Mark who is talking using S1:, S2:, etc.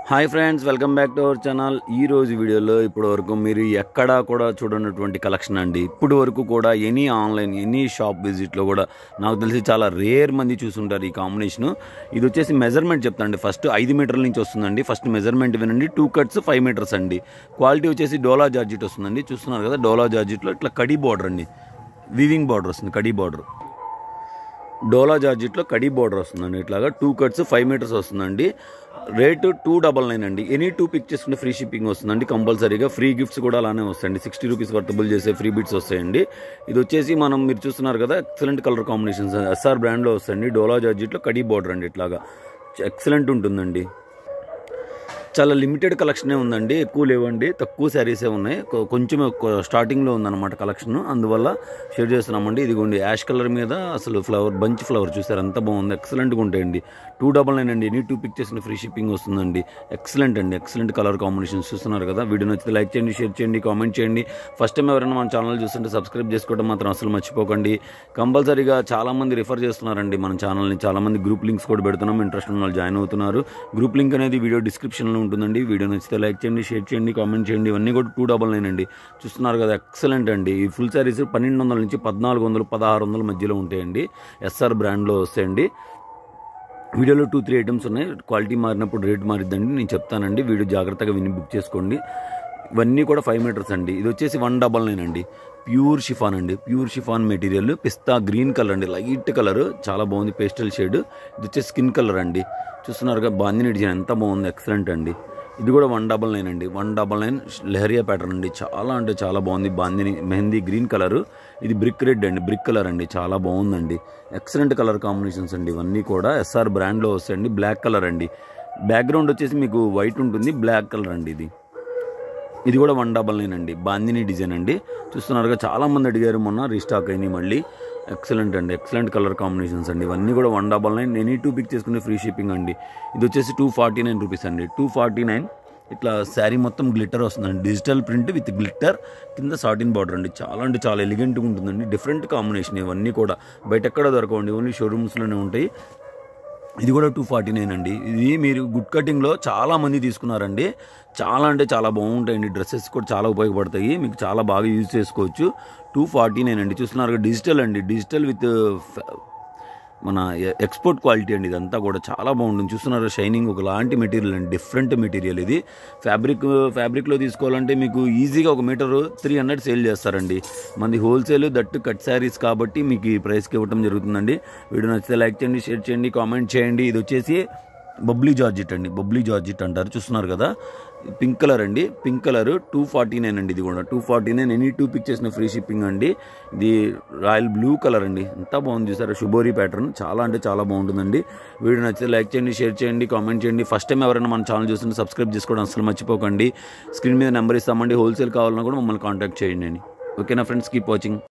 S1: hi friends welcome back to our channel ఈ రోజు వీడియోలో ఇప్పటి వరకు మీరు ఎక్కడా కూడా చూడనటువంటి కలెక్షన్ అండి ఇప్పటి వరకు కూడా ఎనీ ఆన్లైన్ ఎనీ షాప్ విజిట్లో కూడా నాకు తెలిసి చాలా రేర్ మంది చూసుంటారు ఈ కాంబినేషన్ ఇది వచ్చేసి మెజర్మెంట్ చెప్తాండి ఫస్ట్ ఐదు మీటర్ల నుంచి వస్తుందండి ఫస్ట్ మెజర్మెంట్ వినండి టూ కట్స్ ఫైవ్ మీటర్స్ అండి క్వాలిటీ వచ్చేసి డోలా జార్జిట్ వస్తుందండి చూస్తున్నారు కదా డోలా జార్జిట్లో ఇట్లా కడీ బార్డర్ అండి వీవింగ్ బార్డర్ వస్తుంది కడీ బార్డర్ డోలా జార్జిట్లో కడీ బార్డర్ వస్తుందండి ఇట్లాగా టూ కట్స్ ఫైవ్ మీటర్స్ వస్తుందండి రేటు టూ డబల్ నైన్ అండి ఎనీ టూ పిక్ చేసుకుంటే ఫ్రీ షిప్పింగ్ వస్తుందండి కంపల్సరీగా ఫ్రీ గిఫ్ట్స్ కూడా అలానే వస్తాయండి సిక్స్టీ రూపీస్ వర్తబుల్ చేసే ఫ్రీ బిట్స్ వస్తాయండి ఇది వచ్చేసి మనం మీరు చూస్తున్నారు కదా ఎక్సలెంట్ కలర్ కాంబినేషన్స్ ఎస్ఆర్ బ్రాండ్లో వస్తాయండి డోలా జార్జిట్లో కడీ బార్డర్ అండి ఇట్లాగా ఎక్సలెంట్ ఉంటుందండి చాలా లిమిటెడ్ కలెక్షనే ఉందండి ఎక్కువ లేవండి తక్కువ శారీసే ఉన్నాయి కొ- కొంచెం ఎక్కువ స్టార్టింగ్లో ఉందన్నమాట కలెక్షన్ అందువల్ల షేర్ చేస్తున్నామండి ఇదిగోండి యాష్ కలర్ మీద అసలు ఫ్లవర్ బంచ్ ఫ్లవర్ చూసారు ఎంత బాగుంది ఎక్సలెంట్గా ఉంటాయండి టూ డబల్ నైన్ అండి ఎనీ టూ పిక్ చేసిన ఫ్రీ షిప్పింగ్ వస్తుందండి ఎక్సలెంట్ అండి ఎక్సలెంట్ కలర్ కాంబినేషన్స్ చూస్తున్నారు కదా వీడియో నచ్చితే లైక్ చేయండి షేర్ చేయండి కామెంట్ చేయండి ఫస్ట్ టైం ఎవరైనా మన ఛానల్ చూస్తుంటే సబ్స్క్రైబ్ చేసుకోవడం మాత్రం అసలు మర్చిపోకండి కంపల్సరీగా చాలామంది రిఫర్ చేస్తున్నారండి మన ఛానల్ని చాలామంది గ్రూప్ లింక్స్ కూడా పెడుతున్నాం ఇంట్రెస్ట్ ఉన్న వాళ్ళు జాయిన్ అవుతున్నారు గ్రూప్ లింక్ అనేది వీడియో డిస్క్రిప్షన్లో ఉంటుందండి వీడియో నచ్చితే లైక్ చేయండి షేర్ చేయండి కామెంట్ చేయండి ఇవన్నీ కూడా టూ డబల్ నైన్ అండి చూస్తున్నారు కదా ఎక్సలెంట్ అండి ఈ ఫుల్ శారీస్ పన్నెండు వందల నుంచి పద్నాలుగు వందలు పదహారు వందల మధ్యలో ఉంటాయండి ఎస్ఆర్ బ్రాండ్లో వస్తాయండి వీడియోలో టూ త్రీ ఐటమ్స్ ఉన్నాయి క్వాలిటీ మారినప్పుడు రేట్ మారిద్దండి నేను చెప్తానండి వీడియో జాగ్రత్తగా విని బుక్ చేసుకోండి ఇవన్నీ కూడా ఫైవ్ మీటర్స్ అండి ఇది వచ్చేసి వన్ డబల్ నైన్ అండి ప్యూర్ షిఫాన్ అండి pure chiffon material pista green colour అండి లైట్ కలర్ చాలా బాగుంది పేస్టల్ షేడ్ ఇది వచ్చేసి స్కిన్ కలర్ అండి చూస్తున్నారుగా బాందిని డిజైన్ ఎంత బాగుంది ఎక్సలెంట్ అండి ఇది కూడా వన్ డబల్ నైన్ అండి one double nine leheriya pattern అండి చాలా అంటే చాలా బాగుంది బాందిని మెహందీ గ్రీన్ కలర్ ఇది బ్రిక్ రెడ్ అండి బ్రిక్ కలర్ అండి చాలా బాగుందండి ఎక్సలెంట్ కలర్ కాంబినేషన్స్ అండి ఇవన్నీ కూడా ఎస్ఆర్ బ్రాండ్లో వస్తాయండి బ్లాక్ కలర్ అండి బ్యాక్గ్రౌండ్ వచ్చేసి మీకు వైట్ ఉంటుంది బ్లాక్ కలర్ అండి ఇది ఇది కూడా వన్ డబల్ నైన్ అండి బాందిని డిజైన్ అండి చూస్తున్నారుగా చాలా మంది అడిగారు మొన్న రీస్టాక్ అయినాయి మళ్ళీ ఎక్సలెంట్ అండి ఎక్సలెంట్ కలర్ కాంబినేషన్స్ అండి ఇవన్నీ కూడా one double nine any two pick చేసుకునే ఫ్రీ షిప్పింగ్ అండి ఇది వచ్చేసి టూ ఫార్టీ నైన్ రూపీస్ అండి టూ ఫార్టీ నైన్ ఇట్లా శారీ మొత్తం గ్లిటర్ వస్తుందండి డిజిటల్ ప్రింట్ విత్ గ్లిటర్ కింద సాటిన్ బార్డర్ అండి చాలా అంటే చాలా ఎలిగెంట్గా ఉంటుందండి డిఫరెంట్ కాంబినేషన్ ఇవన్నీ కూడా బయట ఎక్కడ దొరకవండి ఓన్లీ షోరూమ్స్లోనే ఉంటాయి ఇది కూడా టూ ఫార్టీ నైన్ అండి ఇది మీరు గుడ్ కటింగ్లో చాలా మంది తీసుకున్నారండి చాలా అంటే చాలా బాగుంటాయండి డ్రెస్సెస్ కూడా చాలా ఉపయోగపడతాయి మీకు చాలా బాగా యూజ్ చేసుకోవచ్చు టూ ఫార్టీ నైన్ అండి చూస్తున్నారు డిజిటల్ అండి డిజిటల్ విత్ మన ఎక్స్పోర్ట్ క్వాలిటీ అండి ఇదంతా కూడా చాలా బాగుంటుంది చూస్తున్నారు షైనింగ్ ఒకలాంటి మెటీరియల్ అండి డిఫరెంట్ మెటీరియల్ ఇది ఫ్యాబ్రిక్ ఫ్యాబ్రిక్లో తీసుకోవాలంటే మీకు ఈజీగా ఒక మీటర్ త్రీ హండ్రెడ్ సేల్ చేస్తారండి మంది హోల్సేల్ దట్టు కట్ శారీస్ కాబట్టి మీకు ఈ ప్రైస్కి ఇవ్వడం జరుగుతుందండి వీడియో నచ్చితే లైక్ చేయండి షేర్ చేయండి కామెంట్ చేయండి ఇది వచ్చేసి బబ్లీ జార్జిట్ అండి బబ్లీ జార్జిట్ అంటారు చూస్తున్నారు కదా పింక్ కలర్ అండి pink colour two forty nine అండి ఇది కూడా two forty nine any two pick చేసిన ఫ్రీ షిప్పింగ్ అండి ఇది రాయల్ బ్లూ కలర్ అండి ఎంత బాగుంది చూసారా షుబోరీ ప్యాటర్న్ చాలా అంటే చాలా బాగుంటుందండి వీడియో నచ్చితే లైక్ చేయండి షేర్ చేయండి కామెంట్ చేయండి ఫస్ట్ టైం ఎవరైనా మన ఛానల్ చూస్తుంటే సబ్స్క్రైబ్ చేసుకోవడం అసలు మర్చిపోకండి స్క్రీన్ మీద నెంబర్ ఇస్తామండి హోల్సేల్ కావాలన్నా కూడా మమ్మల్ని కాంటాక్ట్ చేయండి అని ఓకేనా ఫ్రెండ్స్ కీప్ వాచింగ్